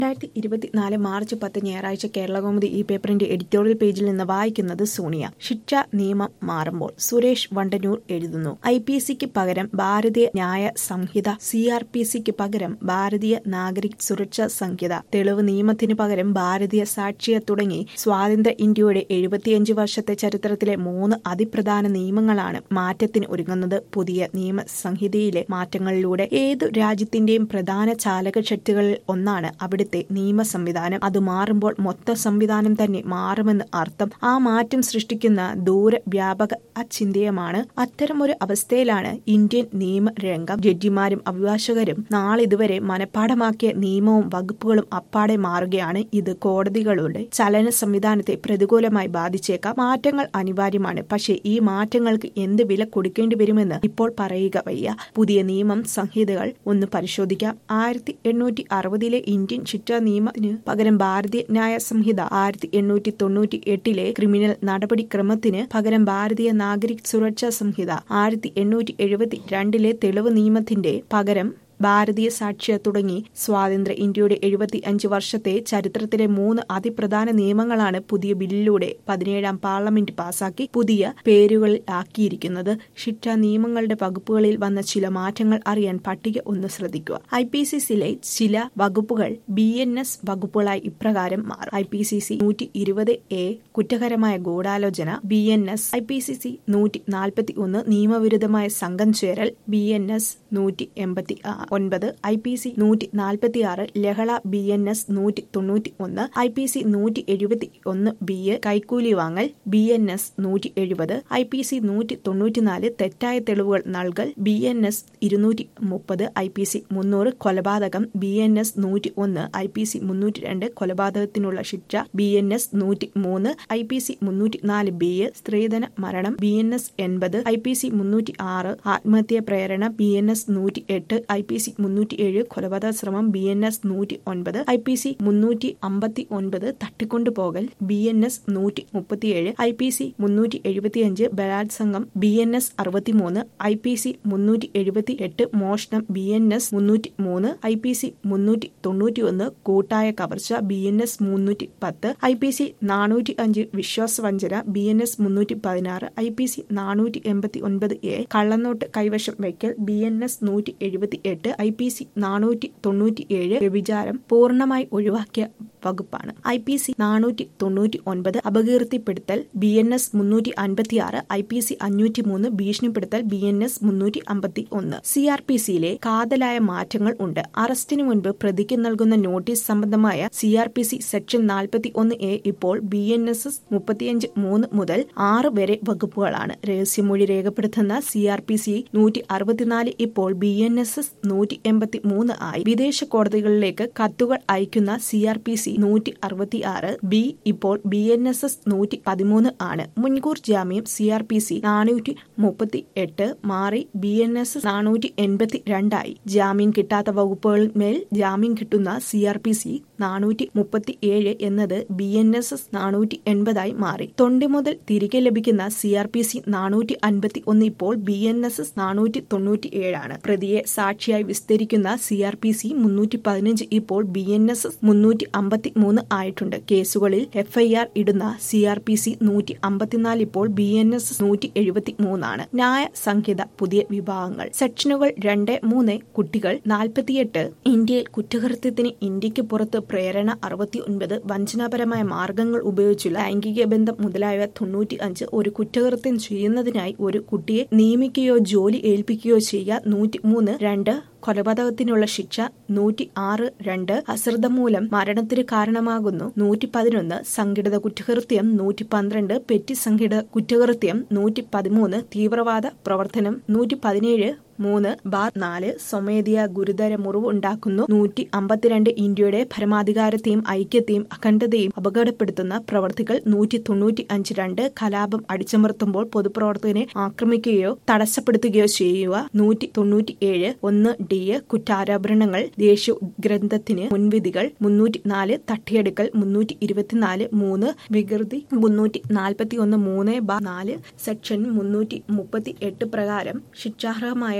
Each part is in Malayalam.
രണ്ടായിരത്തി ഇരുപത്തിനാല് മാർച്ച് പത്ത് ഞായറാഴ്ച കേരളകൗമുദി ഈ പേപ്പറിന്റെ എഡിറ്റോറിയൽ പേജിൽ നിന്ന് വായിക്കുന്നത് സോണിയ ശിക്ഷ നിയമം മാറുമ്പോൾ സുരേഷ് വണ്ടന്നൂർ എഴുതുന്നു ഐ പി സിക്ക് പകരം ഭാരതീയ ന്യായ സംഹിത സി ആർ പി സിക്ക് പകരം ഭാരതീയ നാഗരിക് സുരക്ഷാ സംഹിത തെളിവ് നിയമത്തിന് പകരം ഭാരതീയ സാക്ഷിയ തുടങ്ങി സ്വാതന്ത്ര്യ ഇന്ത്യയുടെ എഴുപത്തിയഞ്ച് വർഷത്തെ ചരിത്രത്തിലെ മൂന്ന് അതിപ്രധാന നിയമങ്ങളാണ് മാറ്റത്തിന് ഒരുങ്ങുന്നത് പുതിയ നിയമ സംഹിതയിലെ മാറ്റങ്ങളിലൂടെ ഏതു രാജ്യത്തിന്റെയും പ്രധാന ചാലക ശക്തികളിൽ ഒന്നാണ് അവിടുത്തെ നിയമ സംവിധാനം അത് മാറുമ്പോൾ മൊത്ത സംവിധാനം തന്നെ മാറുമെന്ന് അർത്ഥം ആ മാറ്റം സൃഷ്ടിക്കുന്ന ദൂരവ്യാപക അചിന്തയമാണ് അത്തരമൊരു അവസ്ഥയിലാണ് ഇന്ത്യൻ നിയമരംഗം ജഡ്ജിമാരും അഭിഭാഷകരും നാളിതുവരെ മനഃപ്പാഠമാക്കിയ നിയമവും വകുപ്പുകളും അപ്പാടെ മാറുകയാണ് ഇത് കോടതികളുടെ ചലന സംവിധാനത്തെ പ്രതികൂലമായി ബാധിച്ചേക്കാം മാറ്റങ്ങൾ അനിവാര്യമാണ് പക്ഷേ ഈ മാറ്റങ്ങൾക്ക് എന്ത് വില കൊടുക്കേണ്ടി വരുമെന്ന് ഇപ്പോൾ പറയുക വയ്യ പുതിയ നിയമം സംഹിതകൾ ഒന്ന് പരിശോധിക്കാം ആയിരത്തി എണ്ണൂറ്റി അറുപതിലെ ഇന്ത്യൻ ശിക്ഷാ നിയമത്തിന് പകരം ഭാരതീയ ന്യായ സംഹിത ആയിരത്തി എണ്ണൂറ്റി തൊണ്ണൂറ്റി എട്ടിലെ ക്രിമിനൽ നടപടിക്രമത്തിന് പകരം ഭാരതീയ നാഗരിക് സുരക്ഷാ സംഹിത ആയിരത്തി എണ്ണൂറ്റി എഴുപത്തി രണ്ടിലെ തെളിവ് നിയമത്തിന്റെ പകരം ഭാരതീയ സാക്ഷ്യ തുടങ്ങി സ്വാതന്ത്ര്യ ഇന്ത്യയുടെ എഴുപത്തി അഞ്ച് വർഷത്തെ ചരിത്രത്തിലെ മൂന്ന് അതിപ്രധാന നിയമങ്ങളാണ് പുതിയ ബില്ലിലൂടെ പതിനേഴാം പാർലമെന്റ് പാസാക്കി പുതിയ പേരുകളിൽ ആക്കിയിരിക്കുന്നത് ശിക്ഷാ നിയമങ്ങളുടെ വകുപ്പുകളിൽ വന്ന ചില മാറ്റങ്ങൾ അറിയാൻ പട്ടിക ഒന്ന് ശ്രദ്ധിക്കുക ഐ പി സി സിയിലെ ചില വകുപ്പുകൾ ബി എൻ എസ് വകുപ്പുകളായി ഇപ്രകാരം മാറും ഐ പി സി സി നൂറ്റി ഇരുപത് എ കുറ്റകരമായ ഗൂഢാലോചന B N S I P C C നൂറ്റി നാൽപ്പത്തി ഒന്ന് നിയമവിരുദ്ധമായ സംഘം ചേരൽ ബി എൻ എസ് നൂറ്റി എൺപത്തി ഒൻപത് ഐ പി സി നൂറ്റി നാൽപ്പത്തി ആറ് ലഹള ബി എൻ എസ് നൂറ്റി തൊണ്ണൂറ്റി ഒന്ന് ഐ പി സി നൂറ്റി എഴുപത്തി ഒന്ന് ബി എ കൈക്കൂലി വാങ്ങൽ ബി എൻ എസ് നൂറ്റി എഴുപത് ഐ പി സി നൂറ്റി തൊണ്ണൂറ്റിനാല് തെറ്റായ തെളിവുകൾ നൽകൽ ബി എൻ എസ് ഇരുന്നൂറ്റി മുപ്പത് ഐ പി സി മുന്നൂറ് കൊലപാതകം ബി എൻ എസ് നൂറ്റി ഒന്ന് ഐ പി സി മുന്നൂറ്റി രണ്ട് കൊലപാതകത്തിനുള്ള ശിക്ഷ ബി എൻ എസ് നൂറ്റി മൂന്ന് ഐ പി സി മുന്നൂറ്റി നാല് ബി എ സ്ത്രീധന മരണം ബി എൻ എസ് എൺപത് ഐ പി സി മുന്നൂറ്റി ആറ് ആത്മഹത്യാ പ്രേരണ ബി എൻ എസ് നൂറ്റി എട്ട് ഐ പി സി മുന്നൂറ്റി ഏഴ് കൊലപാതക ശ്രമം ബി എൻ എസ് നൂറ്റി ഒൻപത് ഐ പി സി മുന്നൂറ്റി അമ്പത്തി ഒൻപത് തട്ടിക്കൊണ്ടുപോകൽ ബി എൻ എസ് നൂറ്റി മുപ്പത്തിയേഴ് ഐ പി സി മുന്നൂറ്റി എഴുപത്തിയഞ്ച് ബലാത്സംഗം ബി എൻ എസ് അറുപത്തിമൂന്ന് ഐ പി സി മുന്നൂറ്റി എഴുപത്തി എട്ട് മോഷണം ബി എൻ എസ് മുന്നൂറ്റി മൂന്ന് ഐ പി സി മുന്നൂറ്റി തൊണ്ണൂറ്റി ഒന്ന് കൂട്ടായ കവർച്ച ബി എൻ എസ് മുന്നൂറ്റി പത്ത് ഐ പി സി നാനൂറ്റി അഞ്ച് വിശ്വാസവഞ്ചന ബി എൻ എസ് മുന്നൂറ്റി പതിനാറ് ഐ പി സി നാനൂറ്റി എൺപത്തി ഒൻപത് എ കള്ളനോട്ട് കൈവശം വയ്ക്കൽ ബി എൻ എസ് നൂറ്റി എഴുപത്തി എട്ട് ഐ പി സി നാനൂറ്റി തൊണ്ണൂറ്റി ഏഴ് വ്യഭിചാരം പൂർണ്ണമായി ഒഴിവാക്കിയ വകുപ്പാണ് ഐ പി സി നാനൂറ്റി തൊണ്ണൂറ്റി ഒൻപത് അപകീർത്തിപ്പെടുത്തൽ ബി എൻ എസ് മുന്നൂറ്റി അൻപത്തി ആറ് ഐ പി സി അഞ്ഞൂറ്റി മൂന്ന് ഭീഷണിപ്പെടുത്തൽ ബി എൻ എസ് മുന്നൂറ്റി അമ്പത്തി ഒന്ന് സി ആർ പി സിയിലെ കാതലായ മാറ്റങ്ങൾ ഉണ്ട് അറസ്റ്റിന് മുൻപ് പ്രതിക്ക് നൽകുന്ന നോട്ടീസ് സംബന്ധമായ C R P C section നാൽപ്പത്തി ഒന്ന് എ ഇപ്പോൾ ബി എൻ എസ് എസ് മുപ്പത്തിയഞ്ച് മൂന്ന് മുതൽ ആറ് വരെ വകുപ്പുകളാണ് രഹസ്യമൊഴി രേഖപ്പെടുത്തുന്ന സി ആർ പി സി നൂറ്റി അറുപത്തിനാല് ഇപ്പോൾ ബി എൻ എസ് എസ് നൂറ്റി എൺപത്തി മൂന്ന് ആയി വിദേശ കോടതികളിലേക്ക് കത്തുകൾ അയക്കുന്ന സി ആർ പി സി നൂറ്റി അറുപത്തി ആറ് ബി ഇപ്പോൾ ബി എൻ എസ് എസ് നൂറ്റി പതിമൂന്ന് ആണ് മുൻകൂർ ജാമ്യം സി ആർ പി സി നാനൂറ്റി മുപ്പത്തി എട്ട് മാറി ബി എൻ എസ് എസ് നാനൂറ്റി എൺപത്തി രണ്ടായി ജാമ്യം കിട്ടാത്ത വകുപ്പുകളിൽ മേൽ ജാമ്യം കിട്ടുന്ന സി ആർ പി സി നാനൂറ്റി മുപ്പത്തി ഏഴ് എന്നത് ബി എൻ എസ് എസ് നാനൂറ്റി എൺപതായി മാറി തൊണ്ടി മുതൽ തിരികെ ലഭിക്കുന്ന സി ആർ പി സി നാനൂറ്റി അൻപത്തി ഒന്ന് ഇപ്പോൾ ബി എൻ എസ് എസ് നാനൂറ്റി തൊണ്ണൂറ്റി ഏഴാണ് പ്രതിയെ സാക്ഷിയായി വിസ്തരിക്കുന്ന സി ആർ പി സി മുന്നൂറ്റി പതിനഞ്ച് ഇപ്പോൾ ബി എൻ എസ് എസ് മുന്നൂറ്റി അമ്പത്തി മൂന്ന് ആയിട്ടുണ്ട് കേസുകളിൽ എഫ്ഐആർ ഇടുന്ന സി ആർ പി സി നൂറ്റി അമ്പത്തിനാല് ഇപ്പോൾ ബി എൻ എസ് എസ് നൂറ്റി എഴുപത്തി മൂന്നാണ് ന്യായ സംഹിത പുതിയ വിഭാഗങ്ങൾ സെക്ഷനുകൾ രണ്ട് മൂന്ന് കുട്ടികൾ നാൽപ്പത്തിയെട്ട് ഇന്ത്യയിൽ കുറ്റകൃത്യത്തിന് ഇന്ത്യക്ക് പുറത്ത് പ്രേരണ അറുപത്തി ഒൻപത് വഞ്ചനാപരമായ മാർഗങ്ങൾ ഉപയോഗിച്ചുള്ള ലൈംഗിക ബന്ധം മുതലായവ തൊണ്ണൂറ്റി അഞ്ച് ഒരു കുറ്റകൃത്യം ചെയ്യുന്നതിനായി ഒരു കുട്ടിയെ നിയമിക്കുകയോ ജോലി ഏൽപ്പിക്കുകയോ ചെയ്യുക നൂറ്റി മൂന്ന് രണ്ട് കൊലപാതകത്തിനുള്ള ശിക്ഷ നൂറ്റി ആറ് രണ്ട് അശ്രദ്ധ മൂലം മരണത്തിന് കാരണമാകുന്നു നൂറ്റി പതിനൊന്ന് സംഘടിത കുറ്റകൃത്യം നൂറ്റി പന്ത്രണ്ട് പെറ്റി സംഘടിത കുറ്റകൃത്യം നൂറ്റി പതിമൂന്ന് തീവ്രവാദ പ്രവർത്തനം നൂറ്റി പതിനേഴ് മൂന്ന് ബാർ നാല് സ്വമേധിയ ഗുരുതര മുറിവ് ഉണ്ടാക്കുന്നു നൂറ്റി അമ്പത്തിരണ്ട് ഇന്ത്യയുടെ പരമാധികാരത്തെയും ഐക്യത്തെയും അഖണ്ഡതയും അപകടപ്പെടുത്തുന്ന പ്രവർത്തികൾ നൂറ്റി തൊണ്ണൂറ്റി അഞ്ച് രണ്ട് കലാപം അടിച്ചമർത്തുമ്പോൾ പൊതുപ്രവർത്തകനെ ആക്രമിക്കുകയോ തടസ്സപ്പെടുത്തുകയോ ചെയ്യുക നൂറ്റി തൊണ്ണൂറ്റി ഏഴ് ഒന്ന് ഡി എ കുറ്റാരോപണങ്ങൾ ദേശീയ ഗ്രന്ഥത്തിന് മുൻവിധികൾ മുന്നൂറ്റി നാല് തട്ടിയെടുക്കൽ മുന്നൂറ്റി ഇരുപത്തിനാല് മൂന്ന് വികൃതി മുന്നൂറ്റി നാൽപ്പത്തി ഒന്ന് മൂന്ന് ബാർ നാല് സെക്ഷൻ മുന്നൂറ്റി മുപ്പത്തി എട്ട് പ്രകാരം ശിക്ഷാർഹമായ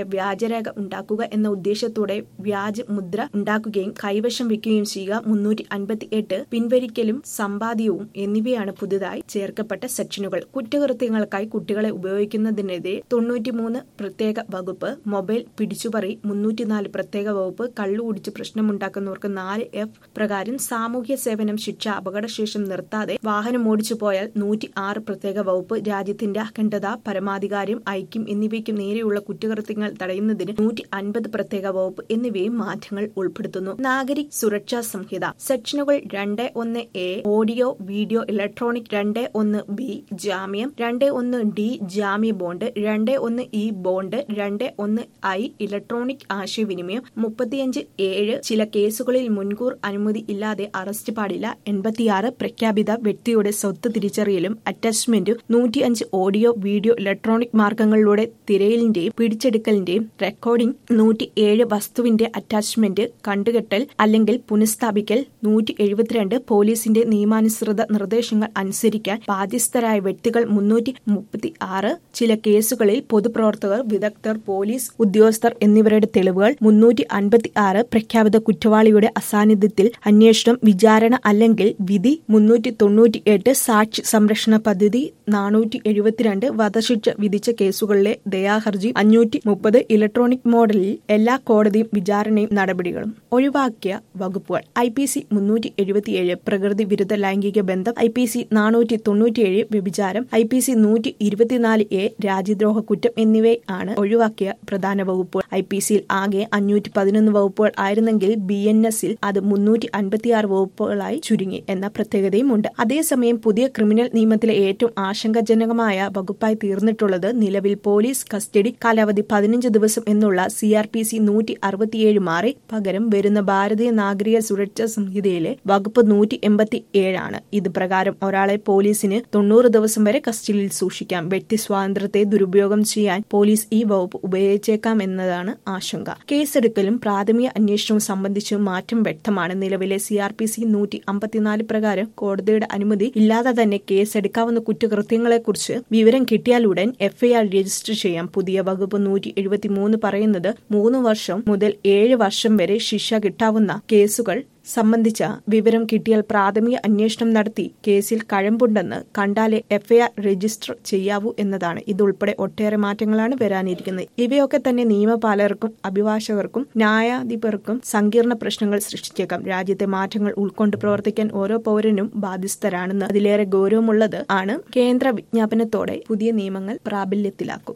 വ്യാജരേഖ ഉണ്ടാക്കുക എന്ന ഉദ്ദേശത്തോടെ വ്യാജ മുദ്ര ഉണ്ടാക്കുകയും കൈവശം വെക്കുകയും ചെയ്യുക മുന്നൂറ്റി അൻപത്തി എട്ട് പിൻവലിക്കലും സമ്പാദ്യവും എന്നിവയാണ് പുതുതായി ചേർക്കപ്പെട്ട സെക്ഷനുകൾ കുറ്റകൃത്യങ്ങൾക്കായി കുട്ടികളെ ഉപയോഗിക്കുന്നതിനെതിരെ തൊണ്ണൂറ്റിമൂന്ന് പ്രത്യേക വകുപ്പ് മൊബൈൽ പിടിച്ചുപറി മുന്നൂറ്റിനാല് പ്രത്യേക വകുപ്പ് കള്ളുകുടിച്ച് പ്രശ്നമുണ്ടാക്കുന്നവർക്ക് നാല് എഫ് പ്രകാരം സാമൂഹ്യ സേവനം ശിക്ഷ അപകടശേഷം നിർത്താതെ വാഹനം ഓടിച്ചു പോയാൽ നൂറ്റി ആറ് പ്രത്യേക വകുപ്പ് രാജ്യത്തിന്റെ അഖണ്ഡത പരമാധികാരം ഐക്യം എന്നിവയ്ക്ക് നേരെയുള്ള കുറ്റകൃത്യങ്ങൾ തടയുന്നതിന് നൂറ്റി അൻപത് പ്രത്യേക വകുപ്പ് എന്നിവയും മാറ്റങ്ങൾ ഉൾപ്പെടുത്തുന്നു നാഗരിക് സുരക്ഷാ സംഹിത സെക്ഷനുകൾ രണ്ട് ഒന്ന് എ ഓഡിയോ വീഡിയോ ഇലക്ട്രോണിക് രണ്ട് ഒന്ന് ബി ജാമ്യം രണ്ട് ഒന്ന് ഡി ജാമ്യ ബോണ്ട് രണ്ട് ഒന്ന് ഇ ബോണ്ട് രണ്ട് ഒന്ന് ഐ ഇലക്ട്രോണിക് ആശയവിനിമയം മുപ്പത്തിയഞ്ച് ഏഴ് ചില കേസുകളിൽ മുൻകൂർ അനുമതി ഇല്ലാതെ അറസ്റ്റ് പാടില്ല എൺപത്തിയാറ് പ്രഖ്യാപിത വ്യക്തിയുടെ സ്വത്ത് തിരിച്ചറിയലും അറ്റാച്ച്മെന്റും നൂറ്റിയഞ്ച് ഓഡിയോ വീഡിയോ ഇലക്ട്രോണിക് മാർഗങ്ങളിലൂടെ തിരയലിന്റെയും പിടിച്ചെടുക്കലിന്റെയും റെക്കോർഡിംഗ് നൂറ്റി ഏഴ് വസ്തുവിന്റെ അറ്റാച്ച്മെന്റ് കണ്ടുകെട്ടൽ അല്ലെങ്കിൽ പുനഃസ്ഥാപിക്കൽ നൂറ്റി എഴുപത്തിരണ്ട് പോലീസിന്റെ നിയമാനുസൃത നിർദ്ദേശങ്ങൾ അനുസരിക്കാൻ ബാധ്യസ്ഥരായ വ്യക്തികൾ മുന്നൂറ്റി മുപ്പത്തി ആറ് ചില കേസുകളിൽ പൊതുപ്രവർത്തകർ വിദഗ്ധർ പോലീസ് ഉദ്യോഗസ്ഥർ എന്നിവരുടെ തെളിവുകൾ മുന്നൂറ്റി അൻപത്തി ആറ് പ്രഖ്യാപിത കുറ്റവാളിയുടെ അസാന്നിധ്യത്തിൽ അന്വേഷണം വിചാരണ അല്ലെങ്കിൽ വിധി മുന്നൂറ്റി തൊണ്ണൂറ്റി എട്ട് സാക്ഷി സംരക്ഷണ പദ്ധതി നാനൂറ്റി എഴുപത്തിരണ്ട് വധശിക്ഷ വിധിച്ച കേസുകളിലെ ദയാഹർജി അഞ്ഞൂറ്റി മുപ്പത് ഇലക്ട്രോണിക് മോഡലിൽ എല്ലാ കോടതിയും വിചാരണയും നടപടികളും ഒഴിവാക്കിയ വകുപ്പുകൾ ഐ പി സി മുന്നൂറ്റി എഴുപത്തിയേഴ് പ്രകൃതി വിരുദ്ധ ലൈംഗിക ബന്ധം ഐ പി സി നാനൂറ്റി തൊണ്ണൂറ്റിയേഴ് വ്യഭിചാരം ഐ പി സി നൂറ്റി ഇരുപത്തിനാല് എ രാജ്യദ്രോഹ കുറ്റം എന്നിവയാണ് ഒഴിവാക്കിയ പ്രധാന വകുപ്പുകൾ ഐ പി സിയിൽ ആകെ അഞ്ഞൂറ്റി പതിനൊന്ന് വകുപ്പുകൾ ആയിരുന്നെങ്കിൽ ബി എൻ എസിൽ അത് മുന്നൂറ്റി അൻപത്തിയാറ് വകുപ്പുകളായി ചുരുങ്ങി എന്ന പ്രത്യേകതയും ഉണ്ട് അതേസമയം പുതിയ ക്രിമിനൽ നിയമത്തിലെ ഏറ്റവും ആശങ്കാജനകമായ വകുപ്പായി തീർന്നിട്ടുള്ളത് നിലവിൽ പോലീസ് കസ്റ്റഡി കാലാവധി പതിനഞ്ച് ദിവസം എന്നുള്ള സി ആർ പി സി നൂറ്റി അറുപത്തിയേഴ് മാറി പകരം വരുന്ന ഭാരതീയ നാഗരിക സുരക്ഷാ സംഹിതയിലെ വകുപ്പ് നൂറ്റി എൺപത്തി ഏഴാണ് ഇത് പ്രകാരം ഒരാളെ പോലീസിന് തൊണ്ണൂറ് ദിവസം വരെ കസ്റ്റഡിയിൽ സൂക്ഷിക്കാം വ്യക്തി സ്വാതന്ത്ര്യത്തെ ദുരുപയോഗം ചെയ്യാൻ പോലീസ് ഈ വകുപ്പ് ഉപയോഗിച്ചേക്കാം എന്നതാണ് ആശങ്ക കേസെടുക്കലും പ്രാഥമിക അന്വേഷണവും സംബന്ധിച്ച് മാറ്റം വ്യക്തമാണ് നിലവിലെ സി ആർ പി സി നൂറ്റി അമ്പത്തിനാല് പ്രകാരം കോടതിയുടെ അനുമതി ഇല്ലാതെ തന്നെ കേസെടുക്കാവുന്ന കുറ്റകൃത്യങ്ങളെക്കുറിച്ച് വിവരം കിട്ടിയാലുടൻ എഫ്ഐആർ രജിസ്റ്റർ ചെയ്യാം പുതിയ വകുപ്പ് നൂറ്റി എഴുപത്തിമൂന്ന് പറയുന്നത് മൂന്ന് വർഷം മുതൽ ഏഴ് വർഷം വരെ ശിക്ഷ കിട്ടാവുന്ന കേസുകൾ സംബന്ധിച്ച വിവരം കിട്ടിയാൽ പ്രാഥമിക അന്വേഷണം നടത്തി കേസിൽ കഴമ്പുണ്ടെന്ന് കണ്ടാലേ എഫ്ഐആർ രജിസ്റ്റർ ചെയ്യാവൂ എന്നതാണ് ഇതുൾപ്പെടെ ഒട്ടേറെ മാറ്റങ്ങളാണ് വരാനിരിക്കുന്നത് ഇവയൊക്കെ തന്നെ നിയമപാലകർക്കും അഭിഭാഷകർക്കും ന്യായാധിപർക്കും സങ്കീർണ പ്രശ്നങ്ങൾ സൃഷ്ടിച്ചേക്കാം രാജ്യത്തെ മാറ്റങ്ങൾ ഉൾക്കൊണ്ട് പ്രവർത്തിക്കാൻ ഓരോ പൗരനും ബാധ്യസ്ഥരാണെന്ന് അതിലേറെ ഗൗരവമുള്ളത് ആണ് കേന്ദ്ര വിജ്ഞാപനത്തോടെ പുതിയ നിയമങ്ങൾ പ്രാബല്യത്തിലാക്കും